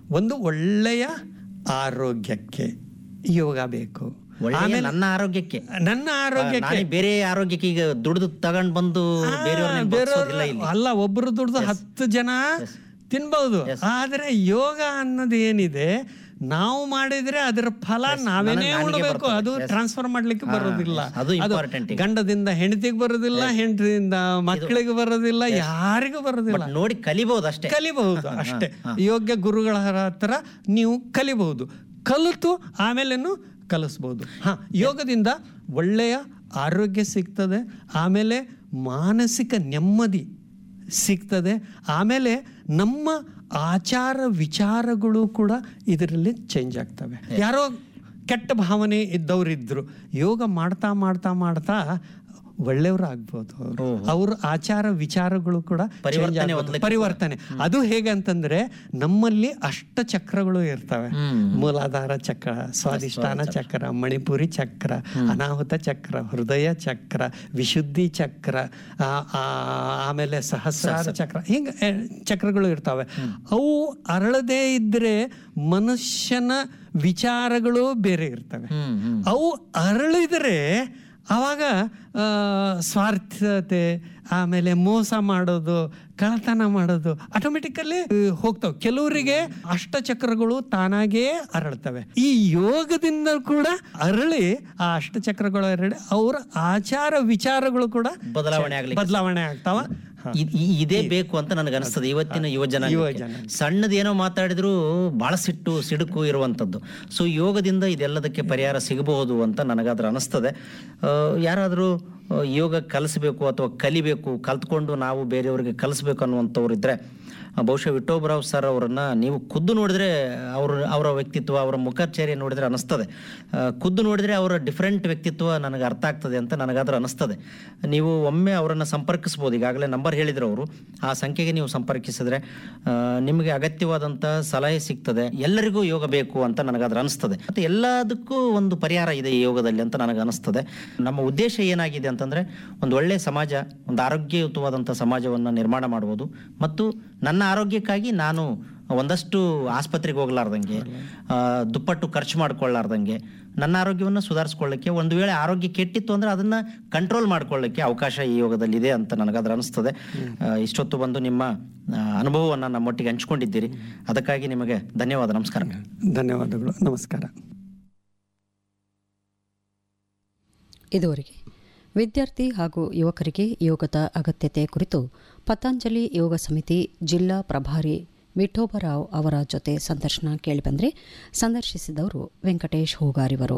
ಒಂದು ಒಳ್ಳೆಯ ಆರೋಗ್ಯಕ್ಕೆ ಯೋಗ ಬೇಕು ಒಳ್ಳೆಯ ನನ್ನ ಆರೋಗ್ಯಕ್ಕೆ ನನ್ನ ಆರೋಗ್ಯಕ್ಕೆ ನಾನೇ ಬೇರೆ ಆರೋಗ್ಯಕ್ಕೆ ಈಗ ದುಡ್ದು ತಗೊಂಡ್ ಬಂದು ಬೇರೆಯವ್ರನ್ನ ಬಗ್ಸೋದಿಲ್ಲ ಇಲ್ಲಿ ಅಲ್ಲ ಒಬ್ರು ದುಡ್ದು ಹತ್ತು ಜನ ತಿನ್ಬಹುದು ಆದ್ರೆ ಯೋಗ ಅನ್ನೋದು ಏನಿದೆ ನಾವು ಮಾಡಿದ್ರೆ ಅದರ ಫಲ ನಾವೇನೇ ಉಣಬೇಕು ಅದು ಟ್ರಾನ್ಸ್ಫರ್ ಮಾಡ್ಲಿಕ್ಕೆ ಬರೋದಿಲ್ಲ ಅದು important ಈಗ. ಗಂಡದಿಂದ ಹೆಂಡತಿಗೆ ಬರೋದಿಲ್ಲ ಹೆಂಡತಿಯಿಂದ ಮಕ್ಕಳಿಗೆ ಬರೋದಿಲ್ಲ ಯಾರಿಗೂ ಬರೋದಿಲ್ಲ ನೋಡಿ ಕಲಿಬಹುದು ಅಷ್ಟೇ ಕಲಿಬಹುದು ಅಷ್ಟೇ ಯೋಗ್ಯ ಗುರುಗಳ ಹತ್ರ ನೀವು ಕಲಿಬಹುದು ಕಲಿತು ಆಮೇಲೆನು ಕಲಿಸ್ಬೋದು ಹಾ ಯೋಗದಿಂದ ಒಳ್ಳೆಯ ಆರೋಗ್ಯ ಸಿಗ್ತದೆ ಆಮೇಲೆ ಮಾನಸಿಕ ನೆಮ್ಮದಿ ಸಿಗ್ತದೆ ಆಮೇಲೆ ನಮ್ಮ ಆಚಾರ ವಿಚಾರಗಳು ಕೂಡ ಇದರಲ್ಲಿ ಚೇಂಜ್ ಆಗ್ತವೆ ಯಾರೋ ಕೆಟ್ಟ ಭಾವನೆ ಇದ್ದವರಿದ್ರು ಯೋಗ ಮಾಡ್ತಾ ಮಾಡ್ತಾ ಮಾಡ್ತಾ ಒಳ್ಳೆಯವರು ಆಗ್ಬೋದು ಅವರು ಅವ್ರ ಆಚಾರ ವಿಚಾರಗಳು ಕೂಡ change ಪರಿವರ್ತನೆ ಆಗ್ಬೋದು. ಪರಿವರ್ತನೆ ಅದು ಹೇಗೆ ಅಂತಂದ್ರೆ ನಮ್ಮಲ್ಲಿ ಅಷ್ಟ ಚಕ್ರಗಳು ಇರ್ತವೆ ಮೂಲಾಧಾರ ಚಕ್ರ ಸ್ವಾದಿಷ್ಠಾನ ಚಕ್ರ ಮಣಿಪುರಿ ಚಕ್ರ ಅನಾಹುತ ಚಕ್ರ ಹೃದಯ ಚಕ್ರ ವಿಶುದ್ಧಿ ಚಕ್ರ ಆ, ಆ, ಆಮೇಲೆ ಸಹಸ್ರಾರ ಚಕ್ರ ಹಿಂಗ ಎ, ಚಕ್ರಗಳು ಇರ್ತವೆ ಅವು ಅರಳದೇ ಇದ್ರೆ ಮನುಷ್ಯನ ವಿಚಾರಗಳು ಬೇರೆ ಇರ್ತವೆ ಅವು ಅರಳಿದರೆ ಆವಾಗ ಆ, ಸ್ವಾರ್ಥತೆ ಆಮೇಲೆ ಮೋಸ ಮಾಡೋದು ಕಳ್ಳತನ ಮಾಡೋದು ಆಟೋಮೆಟಿಕಲ್ಲಿ ಹೋಗ್ತಾವೆ ಕೆಲವರಿಗೆ ಅಷ್ಟಚಕ್ರಗಳು ತಾನಾಗೇ ಅರಳ್ತವೆ ಈ ಯೋಗದಿಂದ ಕೂಡ ಅರಳಿ ಆ ಅಷ್ಟಚಕ್ರಗಳು ಅರಳಿ ಅವರ ಆಚಾರ ವಿಚಾರಗಳು ಕೂಡ ಬದಲಾವಣೆ ಆಗ್ಲಿ ಬದಲಾವಣೆ ಆಗ್ತಾವ ಇದ್- ಈ- ಇದೇ ಬೇಕು ಅಂತ ನನಗೆ ಅನಿಸ್ತದೆ ಇವತ್ತಿನ ಯುವ ಜನ ಸಣ್ಣದೇನೋ ಮಾತಾಡಿದ್ರು ಬಹಳ ಸಿಟ್ಟು ಸಿಡುಕು ಇರುವಂತದ್ದು ಸೊ ಯೋಗದಿಂದ ಇದೆಲ್ಲದಕ್ಕೆ ಪರಿಹಾರ ಸಿಗಬಹುದು ಅಂತ ನನಗಾದ್ರೆ ಅನಿಸ್ತದೆ ಆ, ಯಾರಾದರೂ ಆ, ಯೋಗ ಕಲಿಸ್ಬೇಕು ಅಥವಾ ಕಲಿಬೇಕು ಕಲ್ತ್ಕೊಂಡು ನಾವು ಬೇರೆಯವರಿಗೆ ಕಲಿಸ್ಬೇಕು ಅನ್ನುವಂಥವ್ರು ಇದ್ರೆ ಆ, ಬಹುಶಃ ವಿಠೋಬರಾವ್ ಸರ್ ಅವರನ್ನ ನೀವು ಖುದ್ದು ನೋಡಿದ್ರೆ ಅವ್ರ ಅವರ ವ್ಯಕ್ತಿತ್ವ ಅವರ ಮುಖಚರ್ಯ ನೋಡಿದ್ರೆ ಅನಿಸ್ತದೆ ಆ, ಖುದ್ದು ನೋಡಿದ್ರೆ ಅವರ ಡಿಫ್ರೆಂಟ್ ವ್ಯಕ್ತಿತ್ವ ನನಗೆ ಅರ್ಥ ಆಗ್ತದೆ ಅಂತ ನನಗಾದ್ರೆ ಅನಿಸ್ತದೆ ನೀವು ಒಮ್ಮೆ ಅವರನ್ನು ಸಂಪರ್ಕಿಸ್ಬೋದು ಈಗಾಗಲೇ ನಂಬರ್ ಹೇಳಿದ್ರು ಅವರು ಆ ಸಂಖ್ಯೆಗೆ ನೀವು ಸಂಪರ್ಕಿಸಿದ್ರೆ ಆ, ನಿಮಗೆ ಅಗತ್ಯವಾದಂಥ ಸಲಹೆ ಸಿಗ್ತದೆ ಎಲ್ಲರಿಗೂ ಯೋಗ ಬೇಕು ಅಂತ ನನಗಾದ್ರೆ ಅನಿಸ್ತದೆ ಮತ್ತು ಎಲ್ಲದಕ್ಕೂ ಒಂದು ಪರಿಹಾರ ಇದೆ ಈ ಯೋಗದಲ್ಲಿ ಅಂತ ನನಗೆ ಅನಿಸ್ತದೆ ನಮ್ಮ ಉದ್ದೇಶ ಏನಾಗಿದೆ ಅಂತಂದ್ರೆ ಒಂದು ಒಳ್ಳೆಯ ಸಮಾಜ ಒಂದು ಆರೋಗ್ಯಯುತವಾದಂಥ ಸಮಾಜವನ್ನು ನಿರ್ಮಾಣ ಮಾಡುವುದು ಮತ್ತು ನನ್ನ ಆರೋಗ್ಯಕ್ಕಾಗಿ ನಾನು ಒಂದಷ್ಟು ಆಸ್ಪತ್ರೆಗೆ ಹೋಗ್ಲಾರ್ದಂಗೆ ಆ, ದುಪ್ಪಟ್ಟು ಖರ್ಚು ಮಾಡ್ಕೊಳ್ಳಾರ್ದಂಗೆ ನನ್ನ ಆರೋಗ್ಯವನ್ನು ಸುಧಾರಿಸ್ಕೊಳ್ಳಿಕ್ಕೆ ಒಂದು ವೇಳೆ ಆರೋಗ್ಯ ಕೆಟ್ಟಿತ್ತು ಅಂದ್ರೆ ಅದನ್ನ ಕಂಟ್ರೋಲ್ ಮಾಡ್ಕೊಳ್ಳಿಕ್ಕೆ ಅವಕಾಶ ಈ ಯೋಗದಲ್ಲಿದೆ ಅಂತ ನನಗದ್ರ ಅನಿಸ್ತದೆ ಆ, ಇಷ್ಟೊತ್ತು ಬಂದು ನಿಮ್ಮ ಆ, ಅನುಭವವನ್ನು ನಮ್ಮೊಟ್ಟಿಗೆ ಹಂಚ್ಕೊಂಡಿದ್ದೀರಿ ಅದಕ್ಕಾಗಿ ನಿಮಗೆ ಧನ್ಯವಾದ ನಮಸ್ಕಾರ ಧನ್ಯವಾದಗಳು ನಮಸ್ಕಾರ ಇದುವರೆಗೆ ವಿದ್ಯಾರ್ಥಿ ಹಾಗೂ ಯುವಕರಿಗೆ ಯೋಗದ ಅಗತ್ಯತೆ ಕುರಿತು ಪತಂಜಲಿ ಯೋಗ ಸಮಿತಿ ಜಿಲ್ಲಾ ಪ್ರಭಾರಿ ವಿಠೋಬರಾವ್ ಅವರ ಜೊತೆ ಸಂದರ್ಶನ ಕೇಳಿಬಂದರೆ ಸಂದರ್ಶಿಸಿದವರು ವೆಂಕಟೇಶ್ ಹೂಗಾರಿವರು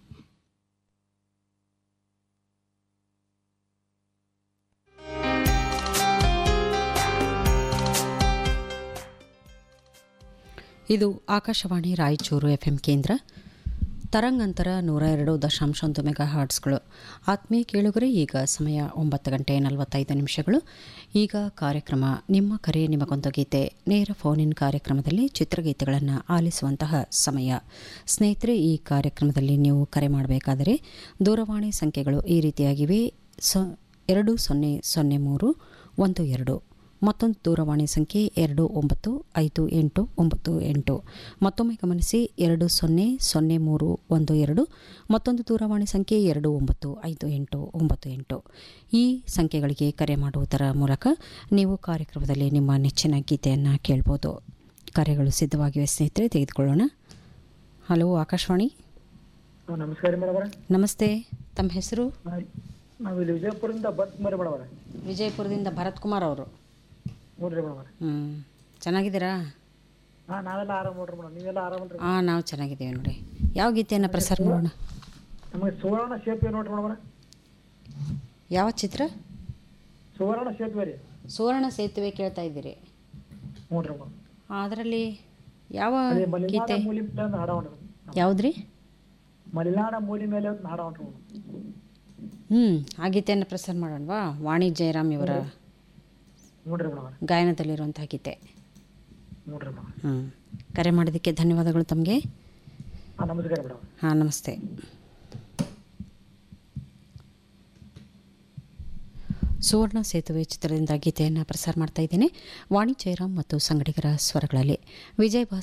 ಇದು ಆಕಾಶವಾಣಿ ರಾಯಚೂರು ಎಫ್ಎಂ ಕೇಂದ್ರ ತರಂಗಾಂತರ ನೂರ ಎರಡು ದಶಾಂಶ ಒಂದು ಮೆಗಾ ಹಾರ್ಟ್ಸ್ಗಳು ಆತ್ಮೀಯ ಕೇಳುಗರೆ ಈಗ ಸಮಯ ಒಂಬತ್ತು ಗಂಟೆ ನಲವತ್ತೈದು ನಿಮಿಷಗಳು ಈಗ ಕಾರ್ಯಕ್ರಮ ನಿಮ್ಮ ಕರೆ ನಿಮಗೊಂದು ಗೀತೆ ನೇರ ಫೋನ್ ಇನ್ ಕಾರ್ಯಕ್ರಮದಲ್ಲಿ ಚಿತ್ರಗೀತೆಗಳನ್ನು ಆಲಿಸುವಂತಹ ಸಮಯ ಸ್ನೇಹಿತರೆ ಈ ಕಾರ್ಯಕ್ರಮದಲ್ಲಿ ನೀವು ಕರೆ ಮಾಡಬೇಕಾದರೆ ದೂರವಾಣಿ ಸಂಖ್ಯೆಗಳು ಈ ರೀತಿಯಾಗಿವೆ ಸೊ ಎರಡು ಸೊನ್ನೆ ಸೊನ್ನೆ ಮೂರು ಒಂದು ಎರಡು ಮತ್ತೊಂದು ದೂರವಾಣಿ ಸಂಖ್ಯೆ ಎರಡು ಒಂಬತ್ತು ಐದು ಎಂಟು ಒಂಬತ್ತು ಎಂಟು ಮತ್ತೊಮ್ಮೆ ಗಮನಿಸಿ ಎರಡು ಸೊನ್ನೆ ಸೊನ್ನೆ ಮೂರು ಒಂದು ಎರಡು ಮತ್ತೊಂದು ದೂರವಾಣಿ ಸಂಖ್ಯೆ ಎರಡು ಒಂಬತ್ತು ಐದು ಎಂಟು ಒಂಬತ್ತು ಎಂಟು ಈ ಸಂಖ್ಯೆಗಳಿಗೆ ಕರೆ ಮಾಡುವುದರ ಮೂಲಕ ನೀವು ಕಾರ್ಯಕ್ರಮದಲ್ಲಿ ನಿಮ್ಮ ನೆಚ್ಚಿನ ಗೀತೆಯನ್ನು ಕೇಳ್ಬೋದು ಕರೆಗಳು ಸಿದ್ಧವಾಗಿವೆ ಸ್ನೇಹಿತರೆ ತೆಗೆದುಕೊಳ್ಳೋಣ ಹಲೋ ಆಕಾಶವಾಣಿ ಹಾ, ನಮಸ್ಕಾರ ರೀ ಮೇಡಮ್ ನಮಸ್ತೆ ತಮ್ಮ ಹೆಸರು ನಾವು ಇಲ್ಲಿ ವಿಜಯಪುರದಿಂದ ಬರ್ತ್ ಮರಿ ಮೇಡಮ್ ವಿಜಯಪುರದಿಂದ ಭರತ್ ಕುಮಾರ್ ಅವರು ಹ್ಞೂ ರೀ ಮೇಡಮ್ ಹ್ಞೂ ಚೆನ್ನಾಗಿದ್ದೀರಾ ಹಾಂ ನಾವೆಲ್ಲ ಆರಾಮ್ ನೋಡ್ರಿ ಮೇಡಮ್ ನೀವೆಲ್ಲ ಆರಾಮಲ್ರಿ ಹಾಂ ನಾವು ಚೆನ್ನಾಗಿದ್ದೀವಿ ನೋಡಿ ಯಾವ ಗೀತೆಯನ್ನು ಪ್ರಸಾರ ಮಾಡೋಣ ನಮಗೆ ಸುವರ್ಣ ಸೇತುವೆ ನೋಡ್ರಿ ಮೇಡಮ್ ಯಾವ ಚಿತ್ರ ಸುವರ್ಣ ಸೇತುವೆ ರೀ ಸುವರ್ಣ ಸೇತುವೆ ಕೇಳ್ತಾ ಇದ್ದೀರಿ ಹ್ಞೂ ರೀ ಮೇಡಮ್ ಅದರಲ್ಲಿ ಯಾವ ಅದೇ ಮಲೆನಾಡ ಗೀತೆ ಮೂಲಿ ಮೇಲೆ ಒಂದು ಹಾಡ ಹೊಂಟ್ರಿ ಯಾವುದ್ರಿ ಮಲೆನಾಡ ಮೂಲಿ ಮೇಲೆ ಒಂದು ಹಾಡ ಹೊಂಟ್ರಿ ಮೇಡಮ್ ಹ್ಞೂ ಆ ಗೀತೆಯನ್ನು ಪ್ರಸಾರ ಮಾಡೋಣವಾ ವಾಣಿ ಜಯರಾಮ್ ಇವರ ಹ್ಞೂ ರೀ ಮೇಡಮ್ ಗಾಯನದಲ್ಲಿರುವಂತಹ ಗೀತೆ ಹ್ಞೂ ರೀ ಮೇಡಮ್ ಹ್ಞೂ ಕರೆ ಮಾಡೋದಕ್ಕೆ ಧನ್ಯವಾದಗಳು ತಮಗೆ ಹಾಂ ನಮಸ್ಕಾರ ಮೇಡಮ್ ಹಾಂ ನಮಸ್ತೆ ಸುವರ್ಣ ಸೇತುವೆ ಚಿತ್ರದಿಂದ ಗೀತೆಯನ್ನು ಪ್ರಸಾರ ಮಾಡ್ತಾ ಇದ್ದೇನೆ ವಾಣಿ ಜಯರಾಮ್ ಮತ್ತು ಸಂಗಡಿಗರ ಸ್ವರಗಳಲ್ಲಿ ವಿಜಯ್ ಭಾಸ್ಕರ್